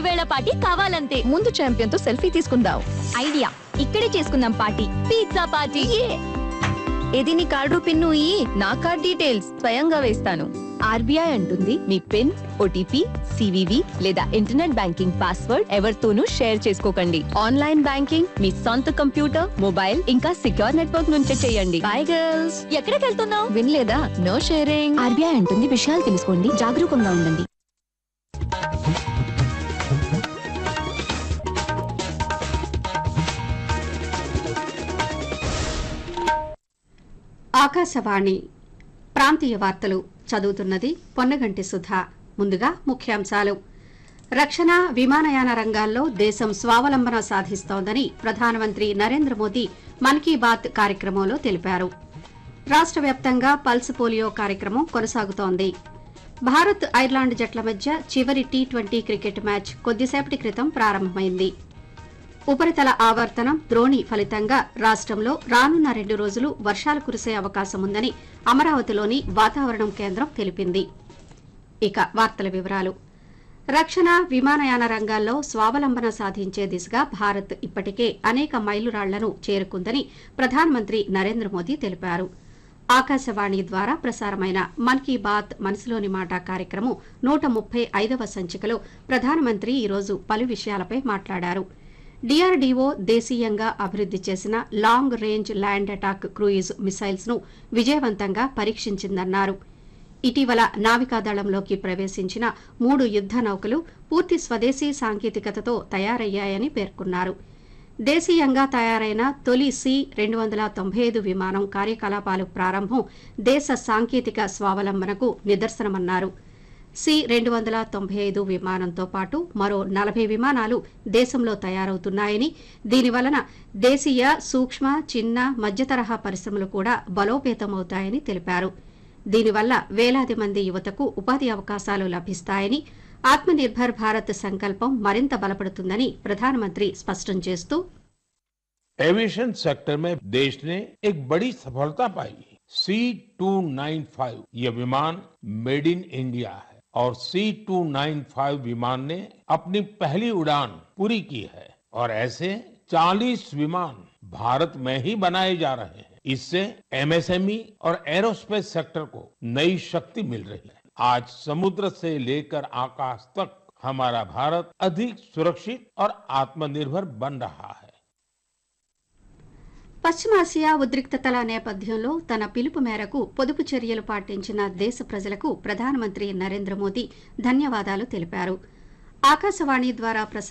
వేళ పార్టీ కావాలంతే ముందు ఛాంపియన్ తో సెల్ఫీ తీసుకుందాం ఐడియా ఇక్కడే చేసుకుందాం పార్టీ పిజ్జా పార్టీ ఇది నీ కార్డు పిన్ను ఈ నా కార్డ్ డీటెయిల్స్ స్వయంగా వేస్తాను ఆర్బీఐ అంటుంది మీ పిన్ ఓటీపీ సివివి లేదా ఇంటర్నెట్ బ్యాంకింగ్ పాస్వర్డ్ ఎవరితోనూ షేర్ చేసుకోకండి ఆన్లైన్ బ్యాంకింగ్ మీ సొంత కంప్యూటర్ మొబైల్ ఇంకా సిక్యూర్ నెట్వర్క్ నుంచే చేయండి బై గర్ల్స్ ఎక్కడికి వెళ్తున్నావు వినలేదా నో షేరింగ్ ఆర్బీఐ అంటుంది విషయాలు తెలుసుకోండి జాగరూకంగా ఉండండి ఆకాశవాణి ప్రాంతీయ వార్తలు చదువుతున్నది పొన్నగంటి సుధా ముందుగా ముఖ్యాంశాలు రక్షణ విమానయాన రంగాల్లో దేశం స్వావలంబన సాధిస్తోందని ప్రధానమంత్రి నరేంద్ర మోదీ మన్ కీ బాత్ కార్యక్రమంలో తెలిపారు రాష్ట్ర వ్యాప్తంగా పల్స్ పోలియో కార్యక్రమం కొనసాగుతోంది భారత్ ఐర్లాండ్ జట్ల మధ్య చివరి టీ ట్వంటీ క్రికెట్ మ్యాచ్ కొద్దిసేపటి క్రితం ప్రారంభమైంది ఉపరితల ఆవర్తనం ద్రోణి ఫలితంగా రాష్ట్రంలో రానున్న రెండు రోజులు వర్షాలు కురిసే అవకాశం ఉందని అమరావతిలోని వాతావరణం కేంద్రం తెలిపింది ఇక వార్తల వివరాలు రక్షణ విమానయాన రంగాల్లో స్వావలంబన సాధించే దిశగా భారత్ ఇప్పటికే అనేక మైలురాళ్లను చేరుకుందని ప్రధానమంత్రి నరేంద్ర మోదీ తెలిపారు ఆకాశవాణి ద్వారా ప్రసారమైన మన్ కీ బాత్ మనసులోని మాట కార్యక్రమం నూట ముప్పై ఐదవ సంచికలో ప్రధానమంత్రి ఈరోజు పలు విషయాలపై మాట్లాడారు డిఆర్డీఓ దేశీయంగా అభివృద్ది చేసిన long range land attack cruise missiles ను విజయవంతంగా పరీక్షించిందన్నారు ఇటీవల నావికాదళంలోకి ప్రవేశించిన మూడు యుద్ద నౌకలు పూర్తి స్వదేశీ సాంకేతికతతో తయారయ్యాయని పేర్కొన్నారు దేశీయంగా తయారైన తొలి సి రెండు వందల తొంభై ఐదు విమానం కార్యకలాపాలు ప్రారంభం దేశ సాంకేతిక స్వావలంబనకు నిదర్శనమన్నారు సి రెండు వందల తొంభై ఐదు విమానంతో పాటు మరో నలభై విమానాలు దేశంలో తయారవుతున్నాయని దీనివలన దేశీయ సూక్ష్మ చిన్న మధ్యతరహా పరిశ్రమలు కూడా బలోపేతమవుతాయని తెలిపారు దీనివల్ల వేలాది మంది యువతకు ఉపాధి అవకాశాలు లభిస్తాయని ఆత్మనిర్భర్ భారత్ సంకల్పం మరింత బలపడుతుందని ప్రధానమంత్రి స్పష్టం చేస్తూ एविएशन सेक्टर में देश ने एक बड़ी सफलता पाई सी टू नाइन फाइव ये विमान मेड इन इंडिया है और सी टू नाइन फाइव विमान ने अपनी पहली उड़ान पूरी की है और ऐसे 40 विमान भारत में ही बनाए जा रहे हैं इससे एमएसएमई और एरोस्पेस सेक्टर को नई शक्ति मिल रही है आज समुद्र से लेकर आकाश तक हमारा भारत अधिक सुरक्षित और आत्मनिर्भर बन रहा है పశ్చిమాసియా ఉద్రిక్తతల నేపథ్యంలో తన పిలుపు మేరకు పొదుపు చర్యలు పాటించిన దేశ ప్రజలకు ప్రధానమంత్రి నరేంద్ర మోదీ ధన్యవాదాలు తెలిపారు ఆకాశవాణి ద్వారా ప్రసారం